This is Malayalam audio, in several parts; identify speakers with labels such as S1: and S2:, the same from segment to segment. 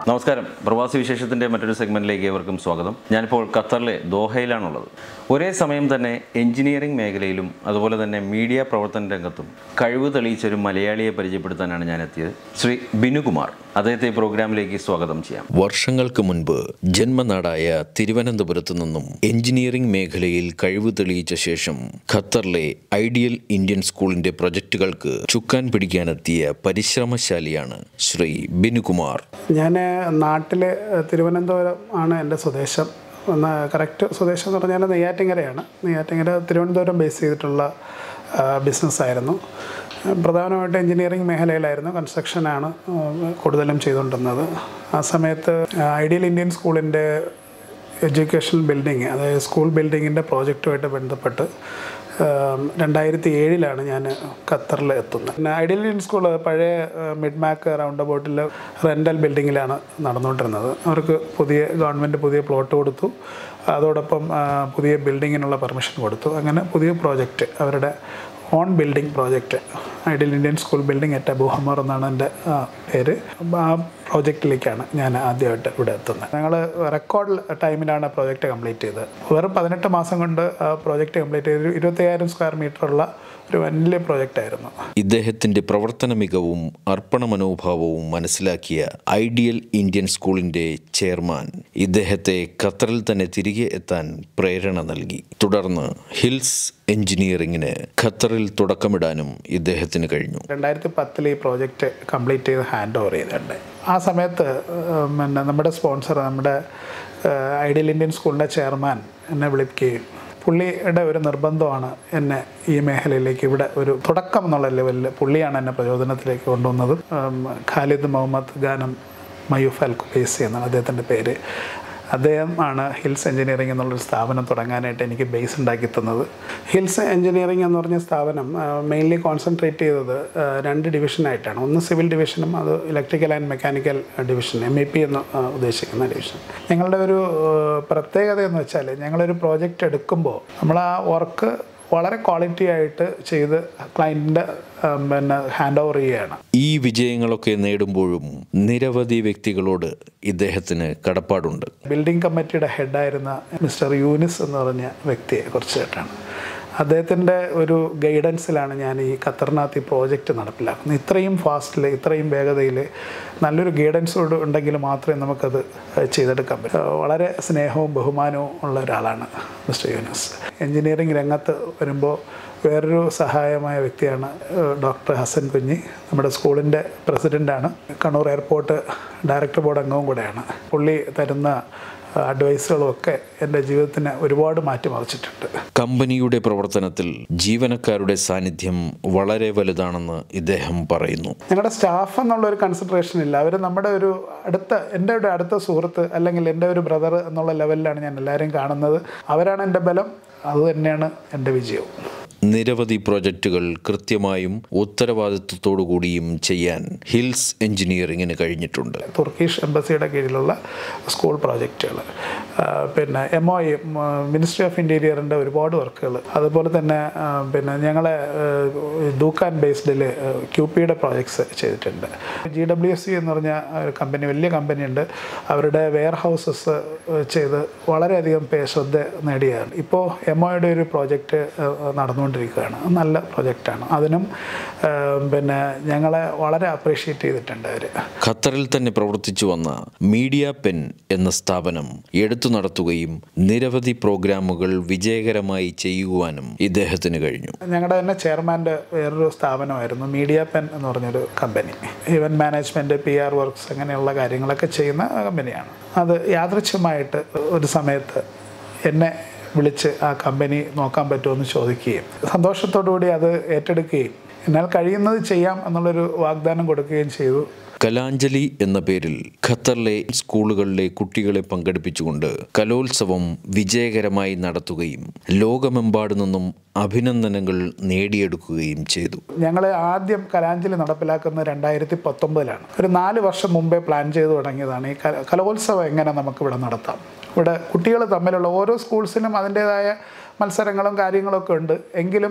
S1: നമസ്കാരം പ്രവാസി വിശേഷത്തിൻ്റെ മറ്റൊരു സെഗ്മെൻറ്റിലേക്ക് ഏവർക്കും സ്വാഗതം ഞാനിപ്പോൾ ഖത്തറിലെ ദോഹയിലാണുള്ളത് ഒരേ സമയം തന്നെ എഞ്ചിനീയറിംഗ് മേഖലയിലും അതുപോലെ തന്നെ മീഡിയ പ്രവർത്തന രംഗത്തും കഴിവ് തെളിയിച്ച ഒരു മലയാളിയെ പരിചയപ്പെടുത്താനാണ് ഞാൻ എത്തിയത് ശ്രീ ബിനുകുമാർ അദ്ദേഹത്തെ ഈ പ്രോഗ്രാമിലേക്ക് സ്വാഗതം ചെയ്യാം
S2: വർഷങ്ങൾക്ക് മുൻപ് ജന്മനാടായ തിരുവനന്തപുരത്തു നിന്നും എഞ്ചിനീയറിംഗ് മേഖലയിൽ കഴിവ് തെളിയിച്ച ശേഷം ഖത്തറിലെ ഐഡിയൽ ഇന്ത്യൻ സ്കൂളിന്റെ പ്രൊജക്ടുകൾക്ക് ചുക്കാൻ പിടിക്കാനെത്തിയ പരിശ്രമശാലിയാണ് ശ്രീ ബിനുകുമാർ
S3: ഞാൻ നാട്ടിൽ തിരുവനന്തപുരം ആണ് എൻ്റെ സ്വദേശം ഒന്ന് കറക്റ്റ് സ്വദേശം എന്ന് പറഞ്ഞാൽ നെയ്യാറ്റിങ്കരയാണ് നെയ്യാറ്റിങ്കര തിരുവനന്തപുരം ബേസ് ചെയ്തിട്ടുള്ള ബിസിനസ്സായിരുന്നു പ്രധാനമായിട്ട് എഞ്ചിനീയറിംഗ് മേഖലയിലായിരുന്നു കൺസ്ട്രക്ഷനാണ് കൂടുതലും ചെയ്തുകൊണ്ടിരുന്നത് ആ സമയത്ത് ഐഡിയൽ ഇന്ത്യൻ സ്കൂളിൻ്റെ എഡ്യൂക്കേഷൻ ബിൽഡിങ് അതായത് സ്കൂൾ ബിൽഡിങ്ങിൻ്റെ പ്രോജക്റ്റുമായിട്ട് ബന്ധപ്പെട്ട് രണ്ടായിരത്തി ഏഴിലാണ് ഞാൻ ഖത്തറിൽ എത്തുന്നത് പിന്നെ ഐഡിയൽ ഇന്ത്യൻ സ്കൂൾ പഴയ മിഡ് മാക്ക് റൗണ്ട് അബൌട്ടിൽ റെൻ്റൽ ബിൽഡിങ്ങിലാണ് നടന്നുകൊണ്ടിരുന്നത് അവർക്ക് പുതിയ ഗവൺമെൻറ് പുതിയ പ്ലോട്ട് കൊടുത്തു അതോടൊപ്പം ആ, പുതിയ ബിൽഡിങ്ങിനുള്ള പെർമിഷൻ കൊടുത്തു അങ്ങനെ പുതിയ പ്രോജക്റ്റ് അവരുടെ own building project Ideal Indian School building at Abu Hamour എന്നാണ് എൻ്റെ ആ, പേര് അപ്പം ആ പ്രോജക്റ്റിലേക്കാണ് ഞാൻ ആദ്യമായിട്ട് ഇവിടെ എത്തുന്നത് ഞങ്ങൾ റെക്കോർഡ് ടൈമിലാണ് പ്രോജക്റ്റ് കംപ്ലീറ്റ് ചെയ്തത് വെറും പതിനെട്ട് മാസം കൊണ്ട് ആ പ്രോജക്റ്റ് കംപ്ലീറ്റ് ചെയ്ത് ഇരുപത്തയ്യായിരം സ്ക്വയർ മീറ്ററുള്ള ഒരു വലിയ പ്രോജക്റ്റായിരുന്നു
S2: ഇദ്ദേഹത്തിന്റെ പ്രവർത്തന മികവും അർപ്പണ മനോഭാവവും മനസ്സിലാക്കിയ ഐഡിയൽ ഇന്ത്യൻ സ്കൂളിന്റെ ചെയർമാൻ ഇദ്ദേഹത്തെ ഖത്തറിൽ തന്നെ തിരികെ എത്താൻ പ്രേരണ നൽകി തുടർന്ന് ഹിൽസ് എഞ്ചിനീയറിംഗിന് ഖത്തറിൽ തുടക്കമിടാനും ഇദ്ദേഹത്തിന് കഴിഞ്ഞു
S3: രണ്ടായിരത്തി പത്തിൽ ഈ പ്രോജക്റ്റ് കംപ്ലീറ്റ് ചെയ്ത് ഹാൻഡ് ഓവർ ചെയ്തിട്ടുണ്ട് ആ സമയത്ത് ഉം, പിന്നെ നമ്മുടെ സ്പോൺസർ നമ്മുടെ ഐഡിയൽ ഇന്ത്യൻ സ്കൂളിൻ്റെ ചെയർമാൻ എന്നെ വിളിക്കുകയും പുള്ളിയുടെ ഒരു നിർബന്ധമാണ് എന്നെ ഈ മേഖലയിലേക്ക് ഇവിടെ ഒരു തുടക്കം എന്നുള്ള ലെവലിൽ പുള്ളിയാണ് എന്നെ പ്രചോദനത്തിലേക്ക് കൊണ്ടുവന്നത് ഉം, ഖാലിദ് മുഹമ്മദ് ഖാനം മയൂഫ് അൽ കുബൈസി എന്നാണ് അദ്ദേഹത്തിൻ്റെ പേര് അദ്ദേഹം ആണ് ഹിൽസ് എഞ്ചിനീയറിംഗ് എന്നുള്ളൊരു സ്ഥാപനം തുടങ്ങാനായിട്ട് എനിക്ക് ബേസ് ഉണ്ടാക്കി തന്നത് ഹിൽസ് എഞ്ചിനീയറിംഗ് എന്ന് പറഞ്ഞ സ്ഥാപനം മെയിൻലി കോൺസെൻട്രേറ്റ് ചെയ്തത് ആ, രണ്ട് ഡിവിഷനായിട്ടാണ് ഒന്ന് സിവിൽ ഡിവിഷനും അത് electrical and mechanical division M E P എന്ന് ആ, ഉദ്ദേശിക്കുന്ന ഡിവിഷൻ ഞങ്ങളുടെ ഒരു ആ, പ്രത്യേകത എന്ന് വെച്ചാൽ ഞങ്ങളൊരു പ്രോജക്റ്റ് എടുക്കുമ്പോൾ നമ്മൾ ആ വർക്ക് വളരെ ക്വാളിറ്റി ആയിട്ട് ചെയ്ത് ക്ലയൻറ്റിൻ്റെ പിന്നെ ഹാൻഡ് ഓവർ ചെയ്യുകയാണ്
S2: ഈ വിജയങ്ങളൊക്കെ നേടുമ്പോഴും നിരവധി വ്യക്തികളോട് ഇദ്ദേഹത്തിന് കടപ്പാടുണ്ട്
S3: ബിൽഡിംഗ് കമ്മിറ്റിയുടെ ഹെഡായിരുന്ന മിസ്റ്റർ യൂനിസ് എന്ന് പറഞ്ഞ വ്യക്തിയെ കുറിച്ചിട്ടാണ് അദ്ദേഹത്തിൻ്റെ ഒരു ഗൈഡൻസിലാണ് ഞാൻ ഈ ഖത്തറിനകത്ത് ഈ പ്രോജക്റ്റ് നടപ്പിലാക്കുന്നത് ഇത്രയും ഫാസ്റ്റിൽ ഇത്രയും വേഗതയിൽ നല്ലൊരു ഗൈഡൻസ് ഉണ്ടെങ്കിൽ മാത്രമേ നമുക്കത് ചെയ്തെടുക്കാൻ പറ്റൂ വളരെ സ്നേഹവും ബഹുമാനവും ഉള്ള ഒരാളാണ് മിസ്റ്റർ യൂനിസ് എൻജിനീയറിംഗ് രംഗത്ത് വരുമ്പോൾ വേറൊരു സഹായമായ വ്യക്തിയാണ് ഏഹ്, ഡോക്ടർ ഹസൻ കുഞ്ഞി നമ്മുടെ സ്കൂളിൻ്റെ പ്രസിഡൻ്റാണ് കണ്ണൂർ എയർപോർട്ട് ഡയറക്ടർ ബോർഡ് അംഗവും കൂടെയാണ് പുള്ളി തരുന്ന അഡ്വൈസുകളും ഒക്കെ എൻ്റെ ജീവിതത്തിന് ഒരുപാട് മാറ്റിമറിച്ചിട്ടുണ്ട്
S2: കമ്പനിയുടെ പ്രവർത്തനത്തിൽ ജീവനക്കാരുടെ സാന്നിധ്യം വളരെ വലുതാണെന്ന് ഇദ്ദേഹം പറയുന്നു
S3: ഞങ്ങളുടെ സ്റ്റാഫ് എന്നുള്ള ഒരു കൺസിഡറേഷൻ ഇല്ല അവർ നമ്മുടെ ഒരു അടുത്ത എൻ്റെ ഒരു അടുത്ത സുഹൃത്ത് അല്ലെങ്കിൽ എൻ്റെ ഒരു ബ്രദർ എന്നുള്ള ലെവലിലാണ് ഞാൻ എല്ലാവരെയും കാണുന്നത് അവരാണ് എൻ്റെ ബലം അത് തന്നെയാണ് എൻ്റെ വിജയവും
S2: നിരവധി പ്രോജക്റ്റുകൾ കൃത്യമായും ഉത്തരവാദിത്വത്തോടു കൂടിയും ചെയ്യാൻ ഹിൽസ് എഞ്ചിനീയറിംഗിന് കഴിഞ്ഞിട്ടുണ്ട്
S3: തുർക്കിഷ് എംബസിയുടെ കീഴിലുള്ള സ്കൂൾ പ്രോജക്റ്റുകൾ പിന്നെ എം ഒ മിനിസ്ട്രി ഓഫ് ഇൻറ്റീരിയറിൻ്റെ ഒരുപാട് വർക്കുകൾ അതുപോലെ തന്നെ ആ, പിന്നെ ഞങ്ങളെ ദൂക്കാൻ ബേസ്ഡിൽ ക്യു പിയുടെ പ്രോജക്ട്സ് ചെയ്തിട്ടുണ്ട് ജി ഡബ്ല്യു എസ് സി എന്ന് പറഞ്ഞ ഒരു കമ്പനി വലിയ കമ്പനിയുണ്ട് അവരുടെ വെയർ ഹൗസസ് ചെയ്ത് വളരെയധികം പേ ശ്രദ്ധ നേടിയതാണ് ഇപ്പോൾ എം ഒയുടെ ഒരു പ്രോജക്റ്റ് നടന്നുകൊണ്ടിരിക്കുകയാണ് അത് നല്ല പ്രോജക്റ്റാണ് അതിനും ആ, പിന്നെ ഞങ്ങളെ വളരെ അപ്രീഷിയേറ്റ് ചെയ്തിട്ടുണ്ട് അവർ
S2: ഖത്തറിൽ തന്നെ പ്രവർത്തിച്ചു വന്ന മീഡിയ പെൻ എന്ന സ്ഥാപനം എടുത്തു നടത്തുകയും നിരവധി പ്രോഗ്രാമുകൾ വിജയകരമായി ചെയ്യുവാനും ഇദ്ദേഹത്തിന് കഴിഞ്ഞു
S3: ഞങ്ങളുടെ തന്നെ ചെയർമാൻ്റെ വേറൊരു സ്ഥാപനമായിരുന്നു മീഡിയ പെൻ എന്ന് പറഞ്ഞൊരു company event management P R works അങ്ങനെയുള്ള കാര്യങ്ങളൊക്കെ ചെയ്യുന്ന കമ്പനിയാണ് അത് യാദൃച്ഛമായിട്ട് ഒരു സമയത്ത് എന്നെ വിളിച്ച് ആ കമ്പനി നോക്കാൻ പറ്റുമോ എന്ന് ചോദിക്കുകയും സന്തോഷത്തോടു കൂടി അത് ഏറ്റെടുക്കുകയും എന്നാൽ കഴിയുന്നത് ചെയ്യാം എന്നുള്ളൊരു വാഗ്ദാനം കൊടുക്കുകയും ചെയ്തു
S2: കലാഞ്ജലി എന്ന പേരിൽ ഖത്തറിലെ സ്കൂളുകളിലെ കുട്ടികളെ പങ്കെടുപ്പിച്ചുകൊണ്ട് കലോത്സവം വിജയകരമായി നടത്തുകയും ലോകമെമ്പാടു നിന്നും അഭിനന്ദനങ്ങൾ നേടിയെടുക്കുകയും ചെയ്തു
S3: ഞങ്ങൾ ആദ്യം കലാഞ്ജലി നടപ്പിലാക്കുന്നത് രണ്ടായിരത്തി പത്തൊമ്പതിലാണ് ഒരു നാല് വർഷം മുമ്പേ പ്ലാൻ ചെയ്ത് തുടങ്ങിയതാണ് ഈ കല- കലോത്സവം എങ്ങനെ നമുക്കിവിടെ നടത്താം ഇവിടെ കുട്ടികൾ തമ്മിലുള്ള ഓരോ സ്കൂൾസിനും അതിൻ്റേതായ മത്സരങ്ങളും കാര്യങ്ങളൊക്കെ ഉണ്ട് എങ്കിലും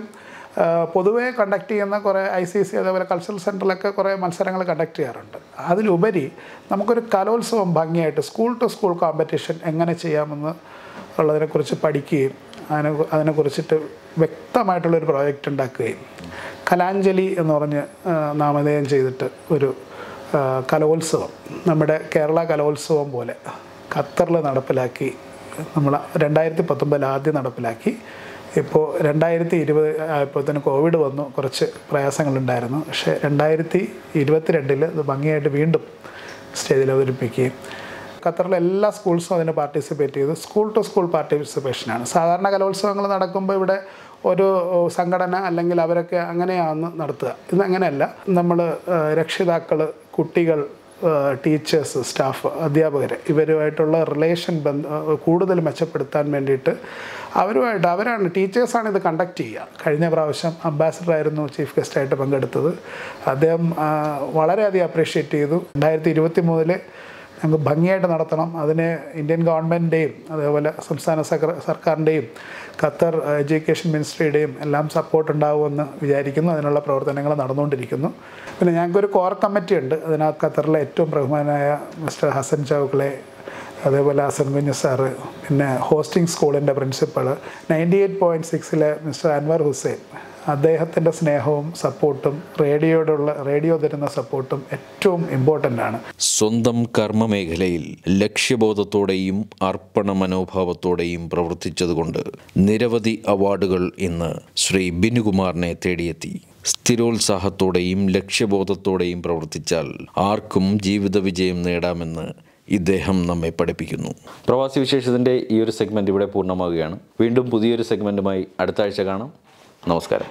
S3: ആ, പൊതുവേ കണ്ടക്ട് ചെയ്യുന്ന കുറേ ഐ സി സി അതേപോലെ കൾച്ചറൽ സെൻറ്ററിലൊക്കെ കുറേ മത്സരങ്ങൾ കണ്ടക്ട് ചെയ്യാറുണ്ട് അതിലുപരി നമുക്കൊരു കലോത്സവം ഭംഗിയായിട്ട് സ്കൂൾ ടു സ്കൂൾ കോമ്പറ്റീഷൻ എങ്ങനെ ചെയ്യാമെന്ന് ഉള്ളതിനെക്കുറിച്ച് പഠിക്കുകയും അതിനെ അതിനെക്കുറിച്ചിട്ട് വ്യക്തമായിട്ടുള്ളൊരു പ്രോജക്റ്റ് ഉണ്ടാക്കുകയും കലാഞ്ജലി എന്ന് പറഞ്ഞ് ആ, നാമധേയം ചെയ്തിട്ട് ഒരു ആ, കലോത്സവം നമ്മുടെ കേരള കലോത്സവം പോലെ ഖത്തറിൽ നടപ്പിലാക്കി നമ്മൾ രണ്ടായിരത്തി പത്തൊമ്പതിൽ ആദ്യം നടപ്പിലാക്കി ഇപ്പോൾ രണ്ടായിരത്തി ഇരുപത് ആയപ്പോഴത്തേന് കോവിഡ് വന്നു കുറച്ച് പ്രയാസങ്ങളുണ്ടായിരുന്നു പക്ഷേ രണ്ടായിരത്തി ഇരുപത്തിരണ്ടിൽ ഇത് ഭംഗിയായിട്ട് വീണ്ടും സ്റ്റേജിൽ അവതരിപ്പിക്കുകയും ഖത്തറിലെ എല്ലാ സ്കൂൾസും അതിന് പാർട്ടിസിപ്പേറ്റ് ചെയ്തു സ്കൂൾ ടു സ്കൂൾ പാർട്ടിസിപ്പേഷനാണ് സാധാരണ കലോത്സവങ്ങൾ നടക്കുമ്പോൾ ഇവിടെ ഒരു സംഘടന അല്ലെങ്കിൽ അവരൊക്കെ അങ്ങനെയാണ് നടത്തുക ഇത് അങ്ങനെയല്ല നമ്മൾ രക്ഷിതാക്കൾ കുട്ടികൾ ടീച്ചേഴ്സ് സ്റ്റാഫ് അധ്യാപകർ ഇവരുമായിട്ടുള്ള റിലേഷൻ ബന്ധ കൂടുതൽ മെച്ചപ്പെടുത്താൻ വേണ്ടിയിട്ട് അവരുമായിട്ട് അവരാണ് ടീച്ചേഴ്സാണ് ഇത് കണ്ടക്ട് ചെയ്യുക കഴിഞ്ഞ പ്രാവശ്യം അംബാസഡർ ആയിരുന്നു ചീഫ് ഗസ്റ്റായിട്ട് പങ്കെടുത്തത് അദ്ദേഹം ആ, വളരെയധികം അപ്രീഷിയേറ്റ് ചെയ്തു രണ്ടായിരത്തി ഇരുപത്തി മൂന്നില് ഞങ്ങൾക്ക് ഭംഗിയായിട്ട് നടത്തണം അതിന് ഇന്ത്യൻ ഗവൺമെൻറ്റിൻ്റെയും അതേപോലെ സംസ്ഥാന സർക്കാർ സർക്കാരിൻ്റെയും ഖത്തർ എഡ്യൂക്കേഷൻ മിനിസ്ട്രിയുടെയും എല്ലാം സപ്പോർട്ട് ഉണ്ടാവുമെന്ന് വിചാരിക്കുന്നു അതിനുള്ള പ്രവർത്തനങ്ങൾ നടന്നുകൊണ്ടിരിക്കുന്നു പിന്നെ ഞങ്ങൾക്കൊരു കോർ കമ്മിറ്റി ഉണ്ട് അതിനകത്ത് ഖത്തറിലെ ഏറ്റവും ബഹുമാനായ മിസ്റ്റർ ഹസൻ ചൗക്ലെ അതേപോലെ ഹസൻ കുഞ്ഞ് സാറ് പിന്നെ ഹോസ്റ്റിംഗ് സ്കൂളിൻ്റെ പ്രിൻസിപ്പൾ നയൻറ്റി എയ്റ്റ് പോയിൻറ്റ് സിക്സിലെ മിസ്റ്റർ അൻവർ ഹുസൈൻ അദ്ദേഹത്തിൻ്റെ സ്നേഹവും സപ്പോർട്ടും റേഡിയോയോടുള്ള റേഡിയോ തരുന്ന സപ്പോർട്ടും ഏറ്റവും ഇമ്പോർട്ടൻ്റ് ആണ്
S2: സ്വന്തം കർമ്മമേഖലയിൽ ലക്ഷ്യബോധത്തോടെയും അർപ്പണ മനോഭാവത്തോടെയും പ്രവർത്തിച്ചതുകൊണ്ട് നിരവധി അവാർഡുകൾ ഇന്ന് ശ്രീ ബിനുകുമാറിനെ തേടിയെത്തി സ്ഥിരോത്സാഹത്തോടെയും ലക്ഷ്യബോധത്തോടെയും പ്രവർത്തിച്ചാൽ ആർക്കും ജീവിത വിജയം നേടാമെന്ന് ഇദ്ദേഹം നമ്മെ പഠിപ്പിക്കുന്നു
S1: പ്രവാസി വിശേഷത്തിൻ്റെ ഈ ഒരു സെഗ്മെൻറ്റ് ഇവിടെ പൂർണ്ണമാവുകയാണ് വീണ്ടും പുതിയൊരു സെഗ്മെൻറ്റുമായി അടുത്ത ആഴ്ച കാണാം നമസ്കാരം